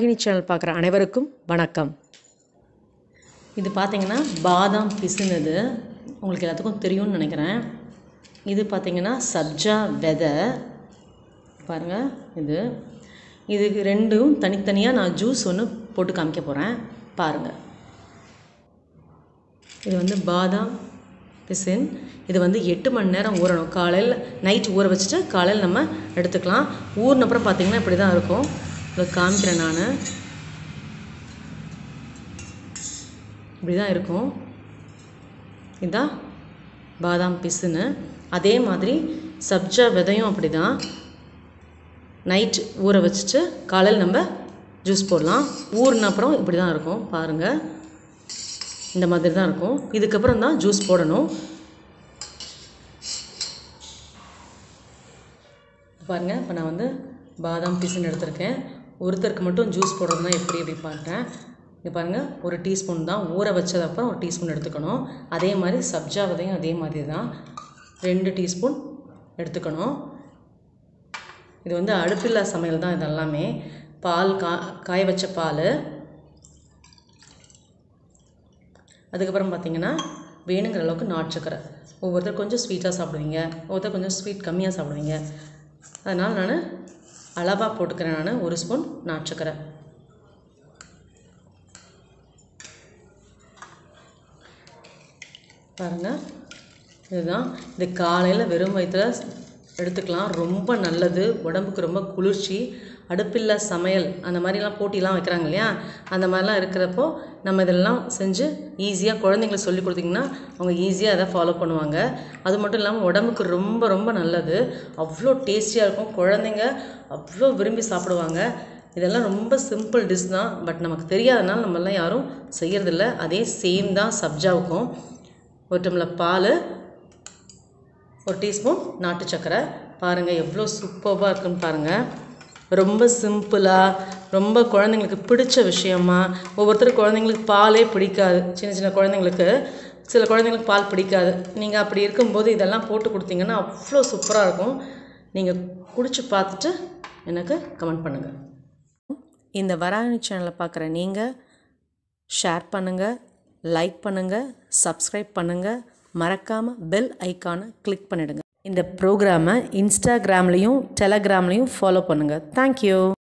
Varahini channel பார்க்குற அனைவருக்கும் வணக்கம் இது பார்த்தீங்கன்னா பாதாம் பிசுனது உங்களுக்கு எல்லாத்துக்கும் தெரியும்னு நினைக்கிறேன் இது பார்த்தீங்கன்னா சப்ஜா விதை பாருங்கள் இது இதுக்கு ரெண்டும் தனித்தனியாக நான் ஜூஸ் ஒன்று போட்டு காமிக்க போகிறேன் பாருங்கள் இது வந்து பாதாம் பிசின் இது வந்து எட்டு மணி நேரம் ஊறணும் காலையில் நைட் ஊற வச்சுட்டு காலையில் நம்ம எடுத்துக்கலாம் ஊறின அப்புறம் பார்த்தீங்கன்னா இப்படி தான் இருக்கும் இதை காமிக்கிறேன் நான் இப்படி தான் இருக்கும் இதுதான் பாதாம் பிசுன்னு அதே மாதிரி சப்ஜா விதையும் அப்படி தான் நைட் ஊற வச்சுட்டு காலையில் நம்ம ஜூஸ் போடலாம் ஊறின அப்புறம் இப்படி தான் இருக்கும் பாருங்கள் இந்த மாதிரி தான் இருக்கும் இதுக்கப்புறம் தான் ஜூஸ் போடணும் பாருங்கள் இப்போ நான் வந்து பாதாம் பீஸுன்னு எடுத்திருக்கேன் ஒருத்தருக்கு மட்டும் ஜூஸ் போடுறதுனா எப்படி எப்படி பார்க்குறேன் இங்கே பாருங்கள் ஒரு டீஸ்பூன் தான் ஊற வச்சதப்புறம் ஒரு டீஸ்பூன் எடுத்துக்கணும் அதே மாதிரி சப்ஜா விதையும் அதே மாதிரி தான் ரெண்டு டீஸ்பூன் எடுத்துக்கணும் இது வந்து அடுப்பில்லா சமையல் தான் இது எல்லாமே பால் கா காய வச்ச பால் அதுக்கப்புறம் பார்த்தீங்கன்னா வேணுங்கிற அளவுக்கு நாட்டு சக்கரை ஒவ்வொருத்தர் கொஞ்சம் ஸ்வீட்டாக சாப்பிடுவீங்க ஒவ்வொருத்தர் கொஞ்சம் ஸ்வீட் கம்மியாக சாப்பிடுவீங்க அதனால் நான் அளவாக போட்டுக்கிறேன் நான் ஒரு ஸ்பூன் நாட்டு சக்கரை பாருங்கள் இதுதான் இது காலையில் வெறும் வயிற்றில் எடுத்துக்கலாம் ரொம்ப நல்லது உடம்புக்கு ரொம்ப குளிர்ச்சி அடுப்பில்லா சமையல் அந்த மாதிரிலாம் போட்டிலாம் வைக்கிறாங்க இல்லையா அந்த மாதிரிலாம் இருக்கிறப்போ நம்ம இதெல்லாம் செஞ்சு ஈஸியாக குழந்தைங்களுக்கு சொல்லி கொடுத்தீங்கன்னா அவங்க ஈஸியாக அதை ஃபாலோ பண்ணுவாங்க அது மட்டும் இல்லாமல் உடம்புக்கு ரொம்ப ரொம்ப நல்லது அவ்வளோ டேஸ்டியாக இருக்கும் குழந்தைங்க அவ்வளோ விரும்பி சாப்பிடுவாங்க இதெல்லாம் ரொம்ப சிம்பிள் டிஷ் தான் பட் நமக்கு தெரியாதனால நம்மெல்லாம் யாரும் செய்யறதில்ல அதே சேம் தான் சப்ஜாவுக்கும் ஒரு டம்ளர் பால் ஒரு டீஸ்பூன் நாட்டு சக்கரை பாருங்கள் எவ்வளோ சூப்பராக இருக்குன்னு பாருங்கள் ரொம்ப சிம்பிளாக ரொம்ப குழந்தைங்களுக்கு பிடிச்ச விஷயமா ஒவ்வொருத்தர் குழந்தைங்களுக்கு பாலே பிடிக்காது சின்ன சின்ன குழந்தைங்களுக்கு சில குழந்தைங்களுக்கு பால் பிடிக்காது நீங்கள் அப்படி இருக்கும்போது இதெல்லாம் போட்டு கொடுத்தீங்கன்னா அவ்வளோ சூப்பராக இருக்கும் நீங்கள் குடிச்சு பார்த்துட்டு எனக்கு கமெண்ட் பண்ணுங்கள் இந்த வராணி சேனலை பார்க்குற நீங்கள் ஷேர் பண்ணுங்கள் லைக் பண்ணுங்கள் சப்ஸ்கிரைப் பண்ணுங்கள் மறக்காமல் பெல் ஐக்கானை கிளிக் பண்ணிடுங்க இந்த ப்ரோக்ராமை இன்ஸ்டாகிராம்லேயும் டெலகிராம்லேயும் ஃபாலோ பண்ணுங்கள் தேங்க்யூ